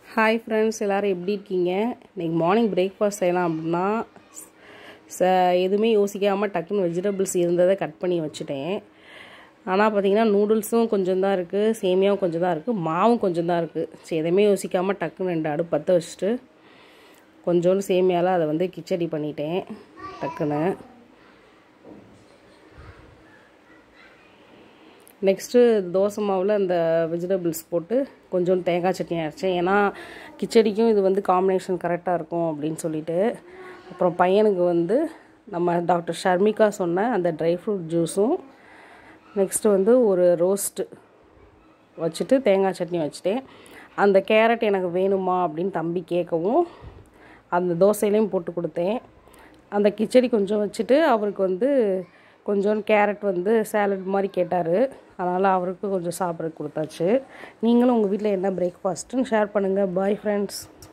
hi friends எல்லோரும் எப்படி இருக்கீங்க இன்றைக்கி மார்னிங் பிரேக்ஃபாஸ்ட் செய்யலாம் அப்படின்னா ச எதுவுமே யோசிக்காமல் டக்குன்னு வெஜிடபிள்ஸ் இருந்ததை கட் பண்ணி வச்சுட்டேன் ஆனால் பார்த்தீங்கன்னா நூடுல்ஸும் கொஞ்சம் தான் இருக்குது சேமியாவும் கொஞ்சம் தான் இருக்குது மாவும் கொஞ்சம் தான் இருக்குது சரி எதுவுமே யோசிக்காமல் டக்குன்னு ரெண்டு அடுப்பு பற்ற வச்சுட்டு கொஞ்சோண்டு சேமியாவில் அதை வந்து கிச்சடி பண்ணிட்டேன் டக்குன்னு நெக்ஸ்ட்டு தோசை மாவில் அந்த வெஜிடபிள்ஸ் போட்டு கொஞ்சோண்டு தேங்காய் சட்னி அரைச்சேன் ஏன்னா கிச்சடிக்கும் இது வந்து காம்பினேஷன் கரெக்டாக இருக்கும் அப்படின்னு சொல்லிட்டு அப்புறம் பையனுக்கு வந்து நம்ம டாக்டர் ஷர்மிகா சொன்ன அந்த ட்ரை ஃப்ரூட் ஜூஸும் நெக்ஸ்ட்டு வந்து ஒரு ரோஸ்ட்டு வச்சுட்டு தேங்காய் சட்னி வச்சுட்டேன் அந்த கேரட் எனக்கு வேணுமா அப்படின்னு தம்பி கேட்கவும் அந்த தோசையிலையும் போட்டு கொடுத்தேன் அந்த கிச்சடி கொஞ்சம் வச்சுட்டு அவருக்கு வந்து கொஞ்சோண்டு கேரட் வந்து சேலட் மாதிரி கேட்டார் அதனால் அவருக்கு கொஞ்சம் சாப்பிட்றதுக்கு கொடுத்தாச்சு நீங்களும் உங்கள் வீட்டில் என்ன பிரேக்ஃபாஸ்ட்டுன்னு ஷேர் பண்ணுங்கள் பாய் ஃப்ரெண்ட்ஸ்